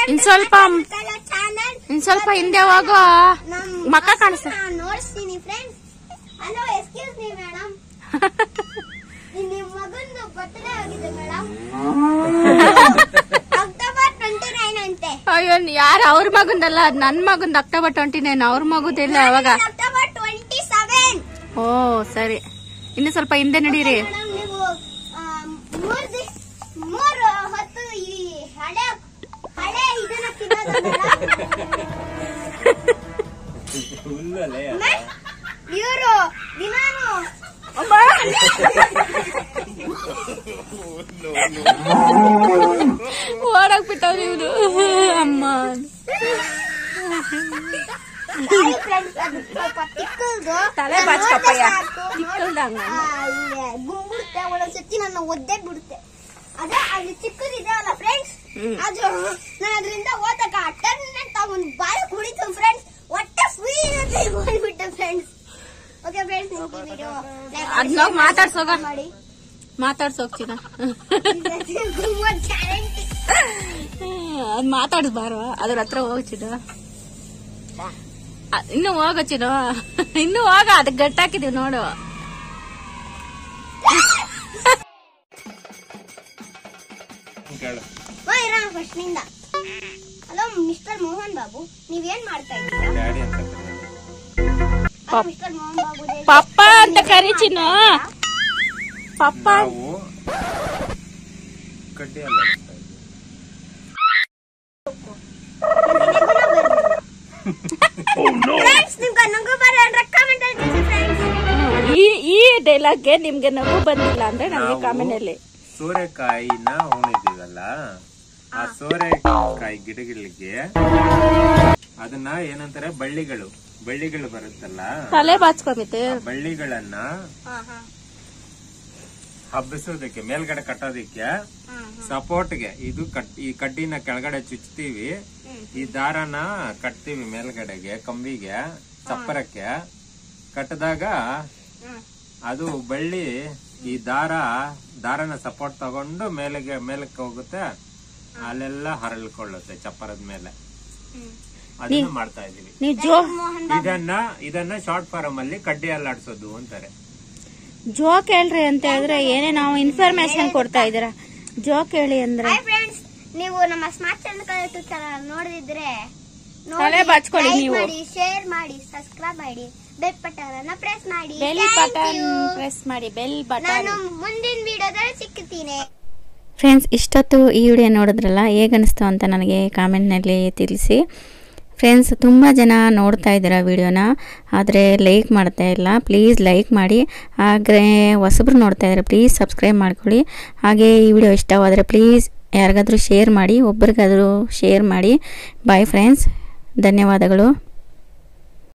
ಇನ್ ಸ್ವಲ್ಪ ಚಾನಲ್ ಇನ್ ಸ್ವಲ್ಪ ಹಿಂದೆ ಹೋಗೋ ಮಕ್ಕ ಕಾಣಿಸ್ತ ನೋಡಿಸ್ತೀನಿ friends hello excuse me madam ನಿಮ್ಮ ಮಗಂದು ಬರ್ತಡೇ ಆಗಿದೆ ಮೇಡಮ್ ಅಕ್ಟೋಬರ್ ಟ್ವೆಂಟಿ ನೈನ್ ಅಂತೆ ಅಯ್ಯೋ ಯಾರು ಅವ್ರ ಮಗಂದಲ್ಲ ಅದ್ ನನ್ ಮಗಂದ್ ಅಕ್ಟೋಬರ್ ಟ್ವೆಂಟಿ ನೈನ್ ಅವ್ರ ಮಗುದಿಲ್ಲ ಅವಾಗ ಅಕ್ಟೋಬರ್ ಟ್ವೆಂಟಿ ಸೆವೆನ್ ಓ ಸರಿ ಇನ್ನು ಸ್ವಲ್ಪ ಹಿಂದೆ ನಡೀರಿ ಮೇಡಮ್ ನೀವು ಆ, ಮೂರ್ ದಿಸ್ ಮೂರ್ ಹೊತ್ತು ಈ ಹಳೆ ಹಳೆ ಇದನ್ನ ತಿನ್ನೋದು ಇವರು ದಿನಾನು ಓಡಕ್ ಬಿಟ್ಟವ್ ಇವ್ರು ಅಮ್ಮ ಸಾರಿ ಫ್ರೆಂಡ್ಸ್ ಅದು ಸ್ವಲ್ಪ ತಿಕ್ಕಲ್ದು ತಲೆ ಬಾಚ್ಕಪ್ಪಯ್ಯ. ತಿಕ್ಕಲ್ದಂಗ ತಿಕ್ಕಲ್ದಂಗ. ಗುಂಗುಡುತ್ತೆ ಒಂದೊಂದ್ಸತಿ ನನ್ನ ಒದ್ದೆ ಬಿಡುತ್ತೆ ಅದೇ ಅಲ್ಲಿ ಚಿಕ್ಕದಿದೆ ಅಲ್ಲ ಫ್ರೆಂಡ್ಸ್ ಹ್ಮ್. ಅದು ನಾನು ಅದರಿಂದ ಓದಕ ಟರ್ನ್ ಅಂತ ಒಂದು ಬಾಯಿ ಕುಡಿತು ಫ್ರೆಂಡ್ಸ್ ಹೊಟ್ಟೆ ಫ್ರೀ ಅಂತ ಹೋಗ್ಬಿಟ್ಟೆ ಫ್ರೆಂಡ್ಸ್ ಓಕೆ ಫ್ರೆಂಡ್ಸ್ ನಿಮ್ಗೆ ವಿಡಿಯೋ ಅದ್ನಾಗ್ ಮಾತಾಡ್ಸೋಗ. ಮಾಡಿ ಮಾತಾಡ್ಸೋಗ್ತೀನ ತುಂಬಾ ಗ್ಯಾರಂಟಿ ಅದ್ ಮಾತಾಡಿಸ್ಬಾರ ಅದ್ರ ಹತ್ರ ಹೋಗ್ಚಿದ ಇನ್ನು ಹೋಗಚ್ಚಿನ ಇನ್ನು ಹೋಗ ಅದಕ್ಕೆ ಗಟ್ಟಾಕಿದೀವಿ ನೋಡು ಕೇಳು ಓ ಇರೋಣ ಫಸ್ಟ್ ನಿಂದ ಹಲೋ ಮಿಸ್ಟರ್ ಮೋಹನ್ ಬಾಬು ನೀವೇನ್ ಮಾಡ್ತಾ ಇದ್ದೀರಾ ಡ್ಯಾಡಿ ಅಂತ ಹಲೋ ಮಿಸ್ಟರ್ ಮೋಹನ್ ಬಾಬು ದೇಶ್ ಪಪ್ಪ ಅಂತ ಕರಿಚಿನ ಪಪ್ಪ ನಾವು ಕಡ್ಡಿ ಅಲ್ಲ ಬಿಡ್ತಾ ಇದ್ವಿ. ಫ್ರೆಂಡ್ಸ್ ನಿಮ್ಗೆ ನಗು ಬರೋಣ ಕಾಮೆಂಟ್ ಅಲ್ಲಿ ಫ್ರೆಂಡ್ಸ್ ಈ ಈ ಡೈಲಾಗ್ಗೆ ನಿಮ್ಗೆ ನಗು ಬಂದಿಲ್ಲ ಅಂದ್ರೆ ನಮ್ಗೆ ನಾವು ಕಾಮೆಂಟ್ ಅಲ್ಲಿ ಸೋರೆಕಾಯಿನ ಉಣಿದೀವಲ್ಲ ಆ ಸೋರೆಕಾಯಿ ಗಿಡಗಳಿಗೆ ಅದನ್ನ ಏನಂತಾರೆ ಬಳ್ಳಿಗಳು ಬಳ್ಳಿಗಳು ಬರುತ್ತಲ್ಲ ತಲೆ ಬಾಚ್ಕೊಂಬಿತ್ತೆ ಆ ಬಳ್ಳಿಗಳನ್ನ ಹಬ್ಬಿಸೋದಕ್ಕೆ ಮೇಲ್ಗಡೆ ಕಟ್ಟೋದಿಕ್ಕೆ ಸಪೋರ್ಟ್ಗೆ ಇದು ಕಟ್ ಈ ಕಡ್ಡಿನ ಕೆಳಗಡೆ ಚುಚ್ತೀವಿ ಈ ದಾರನ ಕಟ್ತೀವಿ ಮೇಲ್ಗಡೆಗೆ ಕಂಬಿಗೆ ಚಪ್ಪರಕ್ಕೆ ಕಟ್ಟಿದಾಗ ಅದು ಬಳ್ಳಿ ಈ ದಾರ ದಾರನ ಸಪೋರ್ಟ್ ತಗೊಂಡು ಮೇಲೆಗೆ ಮೇಲಕ್ಕೆ ಹೋಗುತ್ತೆ ಅಲ್ಲೆಲ್ಲ ಹರಳ್ಕೊಳ್ಳುತ್ತೆ ಚಪ್ಪರದ ಮೇಲೆ ಅದನ್ನ ಮಾಡ್ತಾ ಇದೀವಿ ನೀವ್ ಜೋ ಇದನ್ನ ಇದನ್ನ ಶಾರ್ಟ್ ಫಾರಂ ಅಲ್ಲಿ ಕಡ್ಡಿ ಅಲ್ಲಾಡ್ಸೋದು ಅಂತಾರೆ ಜೋಕ್ ಹೇಳ್ರಿ ಅಂತ ಹೇಳಿದ್ರೆ ಏನೇ ನಾವು ಇನ್ಫಾರ್ಮೇಶನ್ ಕೊಡ್ತಾ ಇದೀರ ಜೋಕ್ ಹೇಳಿ ಅಂದ್ರೆ ಹಾಯ್ ಫ್ರೆಂಡ್ಸ್ ನೀವು ನಮ್ಮ ಸ್ಮಾರ್ಟ್ ಚಾನಲ್ ಚಾನಲ್ ನೋಡಿದ್ರೆ ತಲೆ ಬಾಚ್ಕೊಳ್ಳಿ ನೀವು. ಮಾಡಿ ಶೇರ್ ಮಾಡಿ ಸಬ್ಸ್ಕ್ರೈಬ್ ಮಾಡಿ ಬೆಲ್ ಬಟನ್ ಪ್ರೆಸ್ ಮಾಡಿ bell Thank button you. Press ಮಾಡಿ ಬೆಲ್ ಬಟನ್ ನಾನು ಮುಂದಿನ ವಿಡಿಯೋದಲ್ಲಿ ಸಿಗ್ತೀನಿ ಫ್ರೆಂಡ್ಸ್ ಇಷ್ಟೊತ್ತು ಈ ವಿಡಿಯೋ ನೋಡಿದ್ರಲ್ಲ ಹೇಗನ್ನಿಸ್ತು ಅಂತ ನನಗೆ ಕಾಮೆಂಟ್ನಲ್ಲಿ ತಿಳಿಸಿ ಫ್ರೆಂಡ್ಸ್ ತುಂಬ ಜನ ನೋಡ್ತಾ ಇದ್ದೀರಾ ವಿಡಿಯೋನ ಆದರೆ ಲೈಕ್ ಮಾಡ್ತಾ ಇಲ್ಲ ಪ್ಲೀಸ್ ಲೈಕ್ ಮಾಡಿ ಹಾಗೆ ಹೊಸಬ್ರು ನೋಡ್ತಾ ಇದ್ದಾರೆ ಪ್ಲೀಸ್ ಸಬ್ಸ್ಕ್ರೈಬ್ ಮಾಡ್ಕೊಳ್ಳಿ ಹಾಗೆ ಈ ವಿಡಿಯೋ ಇಷ್ಟವಾದರೆ ಪ್ಲೀಸ್ ಯಾರಿಗಾದರೂ ಶೇರ್ ಮಾಡಿ ಒಬ್ರಿಗಾದರೂ ಶೇರ್ ಮಾಡಿ ಬಾಯ್ ಫ್ರೆಂಡ್ಸ್ ಧನ್ಯವಾದಗಳು